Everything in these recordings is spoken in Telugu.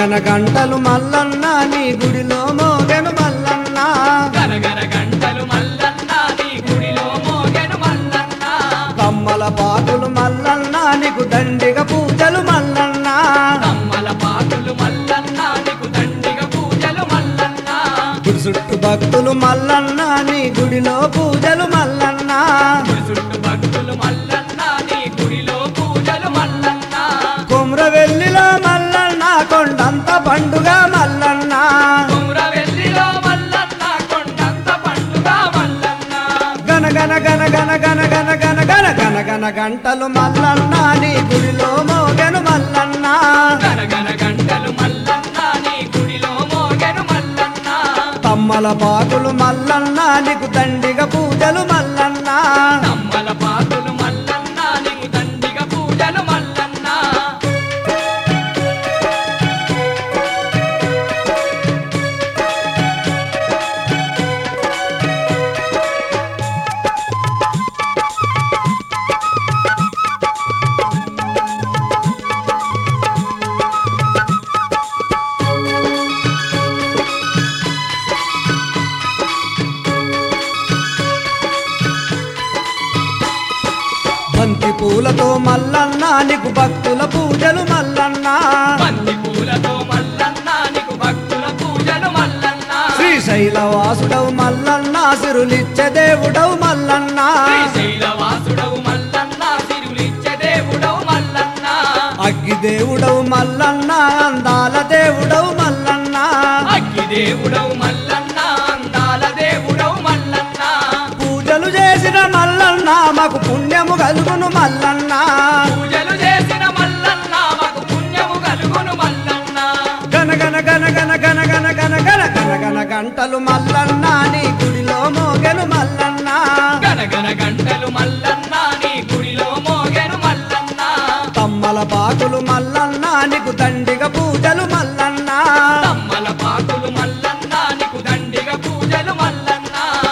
గనగన గంటలు మల్లన్న నీ గుడిలో మోగెను మల్లన్న గనగన గంటలు మల్లన్న నీ గుడిలో మోగెను మల్లన్న కమ్మల పాకులు మల్లన్న నీకు దండిగ పూజలు మల్లన్న కమ్మల పాకులు మల్లన్న నీకు దండిగ పూజలు మల్లన్న గుడి చుట్టూ భక్తులు మల్లన్న నీ గుడిలో పూజలు మల్లన్న గుడి చుట్టూ భక్తులు మల్లన్న నీ గుడిలో పూజలు మల్లన్న కుమ్రవెల్లిలో మల్లన్న కొండంత పండుగ మల్లన్న కుమ్రవెల్లిలో మల్లన్న కొండంత పండుగ మల్లన్న గనగన గన గన గన గన గన గన గన గన గంటలు మల్లన్న నీ గుడిలో మోగెను మల్లన్న గనగన గంటలు మల్లన్న నీ గుడిలో మోగెను మల్లన్న తమ్మల పాకులు మల్లన్న నీకు దండిగ పూజలు మల్లన్న నమ్మల పాకులు మల్లన్న నీకు దండిగ పూజలు మల్లన్న బంతి పూలతో మల్లన్న నీకు భక్తుల పూజలు మల్లన్న బంతి పూలతో మల్లన్న నీకు భక్తుల పూజలు మల్లన్న శ్రీశైల వాసుడవు మల్లన్న సిరులిచ్చే దేవుడవు మల్లన్న శ్రీశైలవాసుడవు మల్లన్న సిరులిచ్చే దేవుడవు మల్లన్న అగ్గి దేవుడవు మల్లన్న అందాల దేవుడవు మల్లన్న అగ్గి దేవుడవు మల్లన్న అందాల దేవుడవు మల్లన్న పూజలు చేసిన మల్లన్న మాకు పుణ్యము కలుగును మల్లన్న పూజలు చేసిన మల్లన్న మాకు పుణ్యము కలుగును మల్లన్న గన గన గన గన గన గన గన గన గన గన గంటలు మల్లన్న నీ గుడిలో మోగెను మల్లన్న గనగన గంటలు మల్లన్న నీ గుడిలో మోగెను మల్లన్న తమ్మల పాకులు మల్లన్న నీకు దండిగ పూజలు మల్లన్న తమ్మల పాకులు మల్లన్న నీకు దండిగ పూజలు మల్లన్న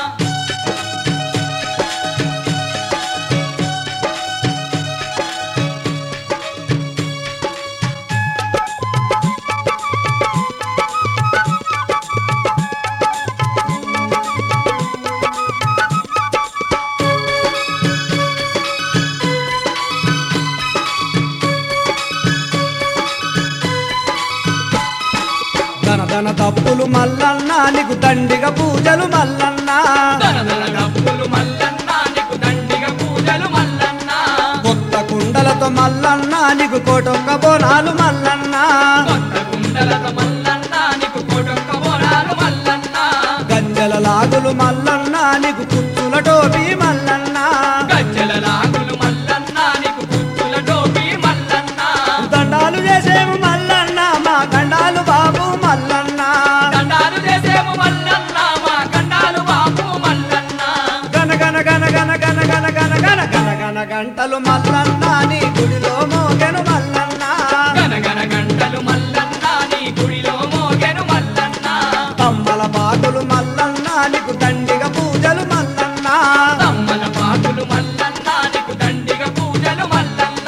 ధన తప్పులు మల్లన్న నీకు దండిగ పూజలు మల్లన్న దనదన డప్పులు మల్లన్న నీకు దండిగ పూజలు మల్లన్న కొత్త కుండలతో మల్లన్న నీకు కోటొక్క బోనాలు మల్లన్న కొత్త కుండలత మల్లన్న నీకు కొడుక బోనాలు మల్లన్న గంజల లాగులు మల్లన్న నీకు కుచ్చుల టోపీ మల్లన్న గజ్జల లాగులు మల్లన్న నీకు కుచ్చుల టోపీ మల్లన్న దండాలు చేసేము మల్లన్న మా గండాలు బాబు మల్లన్న దండాలు చేసేము మల్లన్న మా కండాలు బాపు మల్లన్న గన గన గన గన గన గన గన గన గన గన గంటలు మల్లన్న నీ గుడిలో మోగెను మల్లన్న గనగన గంటలు మల్లన్న నీ గుడిలో మోగెను మల్లన్న తమ్మల పాకులు మల్లన్న నీకు దండిగ పూజలు మల్లన్న తమ్మల పాకులు మల్లన్న నీకు దండిగ పూజలు మల్లన్న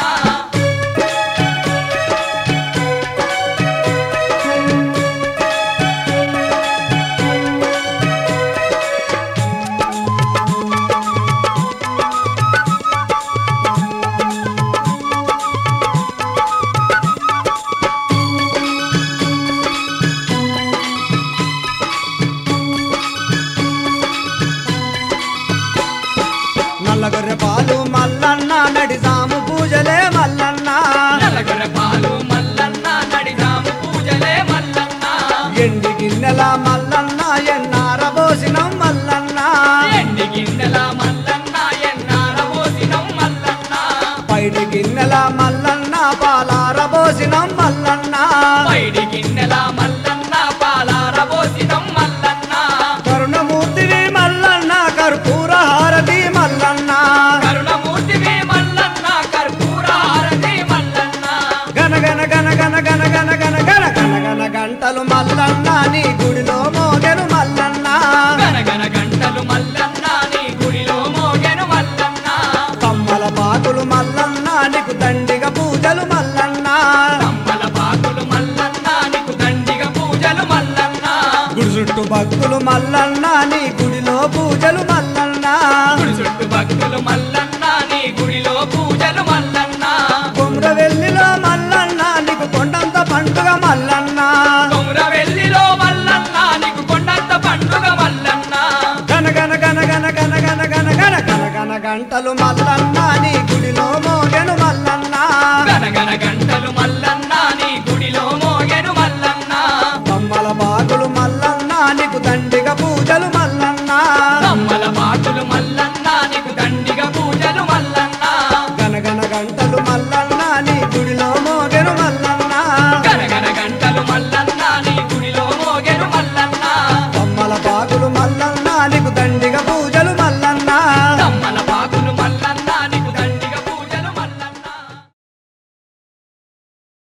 భక్తులు మల్లన్న నీ గుడిలో పూజలు మల్లన్న గుడి చుట్టూ భక్తులు మల్లన్న నీ గుడిలో పూజలు మల్లన్న కుమ్రవెల్లిలో మల్లన్న నీకు కొండంత పండుగ మల్లన్న కొమురవెల్లిలో మల్లన్న నీకు కొండంత పండుగ మల్లన్న గన గన గన గన గన గన గన గన గన గన గంటలు మల్లన్న నీ గుడిలో మోగెను మల్లన్న గనగన గంటలు మల్లన్న నీ గుడిలో మోగెను మల్లన్న బొమ్మల బాగులు